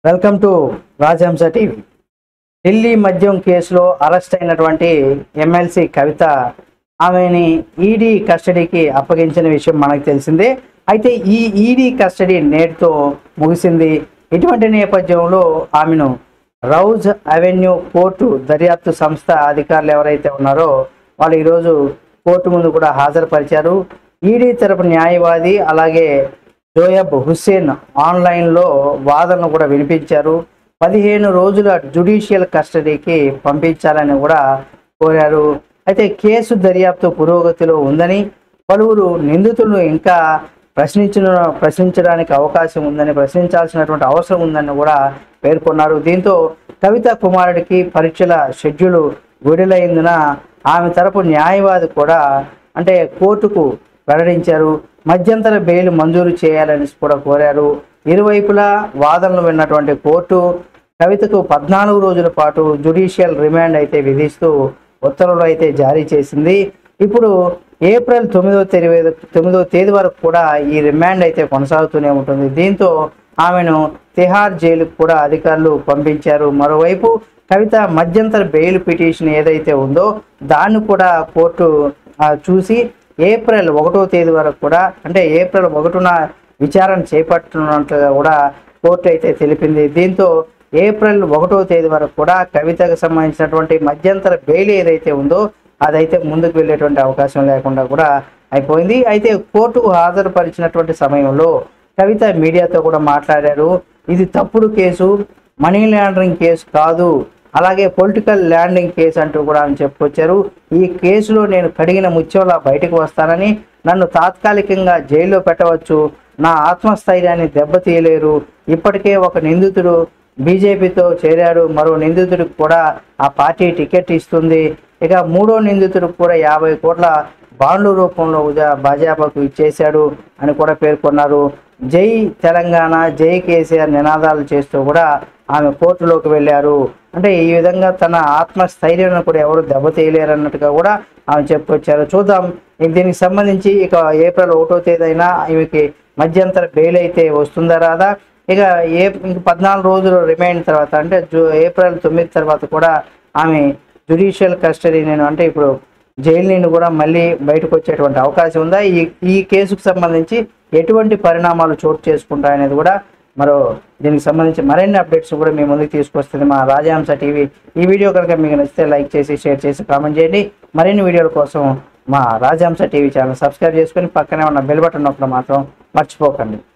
welcome to Rajahamsa TV Delhi మద్యం కేసులో arrest అయినటువంటి ఎమ్మెల్సీ కవిత ఆమెని ఈడీ కస్టడీకి అప్పగించిన విషయం మనకు తెలిసిందే అయితే ఈ ఈడీ కస్టడీ నేటితో ముగిసింది ఇటువంటి నేపథ్యంలో ఆమెను రౌజ్ అవెన్యూ కోర్టు దర్యాప్తు సంస్థ అధికారులు ఎవరైతే ఉన్నారో వాళ్ళు ఈరోజు కోర్టు ముందు కూడా హాజరుపరిచారు ఈడీ తరపు న్యాయవాది అలాగే జోయబ్ హుస్సేన్ ఆన్లైన్లో వాదనలు కూడా వినిపించారు పదిహేను రోజుల జుడిషియల్ కస్టడీకి పంపించాలని కూడా కోరారు అయితే కేసు దర్యాప్తు పురోగతిలో ఉందని పలువురు నిందితులు ఇంకా ప్రశ్నించిన ప్రశ్నించడానికి అవకాశం ఉందని ప్రశ్నించాల్సినటువంటి అవసరం ఉందని కూడా పేర్కొన్నారు దీంతో కవిత కుమారుడికి పరీక్షల షెడ్యూల్ విడుదలైందిన ఆమె తరపు న్యాయవాది కూడా అంటే కోర్టుకు వెల్లడించారు మధ్యంతర బెయిల్ మంజూరు చేయాలని కూడా కోరారు ఇరువైపులా వాదనలు విన్నటువంటి కోర్టు కవితకు పద్నాలుగు రోజుల పాటు జుడిషియల్ రిమాండ్ అయితే విధిస్తూ ఉత్తర్వులు అయితే జారీ చేసింది ఇప్పుడు ఏప్రిల్ తొమ్మిదో తేదీ తొమ్మిదో తేదీ వరకు కూడా ఈ రిమాండ్ అయితే కొనసాగుతూనే ఉంటుంది దీంతో ఆమెను తిహార్ జైలుకు కూడా అధికారులు పంపించారు మరోవైపు కవిత మధ్యంతర బెయిల్ పిటిషన్ ఏదైతే ఉందో దాన్ని కూడా కోర్టు ఆ, చూసి ఏప్రిల్ ఒకటో తేదీ వరకు కూడా అంటే ఏప్రిల్ ఒకటిన విచారణ చేపట్టనున్నట్లుగా కూడా కోర్టు అయితే తెలిపింది దీంతో ఏప్రిల్ ఒకటో తేదీ వరకు కూడా కవితకు సంబంధించినటువంటి మధ్యంతర బెయిల్ ఏదైతే ఉందో అదైతే ముందుకు వెళ్ళేటువంటి అవకాశం లేకుండా కూడా అయిపోయింది అయితే కోర్టుకు హాజరుపరిచినటువంటి సమయంలో కవిత మీడియాతో కూడా మాట్లాడారు ఇది తప్పుడు కేసు మనీ లాండరింగ్ కేసు కాదు అలాగే పొలిటికల్ ల్యాండింగ్ కేసు అంటూ కూడా అని చెప్పుకొచ్చారు ఈ కేసులో నేను కడిగిన ముత్యంలా బయటకు వస్తానని నన్ను తాత్కాలికంగా జైల్లో పెట్టవచ్చు నా ఆత్మస్థైర్యాన్ని దెబ్బతీయలేరు ఇప్పటికే ఒక నిందితుడు బీజేపీతో చేరాడు మరో నిందితుడికి కూడా ఆ పార్టీ టికెట్ ఇస్తుంది ఇక మూడో నిందితుడికి కూడా యాభై కోట్ల బాండ్ల రూపంలో ఉజా- భాజపాకు ఇచ్చేశాడు అని కూడా పేర్కొన్నారు జై తెలంగాణ జై కేసీఆర్ నినాదాలు చేస్తూ కూడా ఆమె కోర్టులోకి వెళ్ళారు అంటే ఈ విధంగా తన ఆత్మస్థైర్యాన్ని కూడా ఎవరు దెబ్బతీయలేరు అన్నట్టుగా కూడా ఆమె చెప్పుకొచ్చారు చూద్దాం ఇక దీనికి సంబంధించి ఇక ఏప్రిల్ ఒకటో తేదీ అయినా ఈమెకి మధ్యంతర బెయిల్ అయితే వస్తుందా రాదా ఇక ఏ ఇంక పద్నాలుగు రోజులు రిమైండ్ తర్వాత అంటే జూ ఏప్రిల్ తొమ్మిది తర్వాత కూడా ఆమె జుడిషియల్ కస్టడీ నేను అంటే ఇప్పుడు జైలు నుండి కూడా మళ్ళీ బయటకు వచ్చేటువంటి అవకాశం ఉందా ఈ ఈ కేసుకు సంబంధించి ఎటువంటి పరిణామాలు చోటు చేసుకుంటాయనేది కూడా మరో దీనికి సంబంధించి మరిన్ని అప్డేట్స్ కూడా మీ ముందుకు తీసుకొస్తుంది మా రాజహంస టీవీ ఈ వీడియో కనుక మీకు నచ్చితే లైక్ చేసి షేర్ చేసి కామెంట్ చేయండి మరిన్ని వీడియోల కోసం మా రాజహంస టీవీ ఛానల్ సబ్స్క్రైబ్ చేసుకొని పక్కనే ఉన్న బెల్ బటన్ నొక్కడం మాత్రం మర్చిపోకండి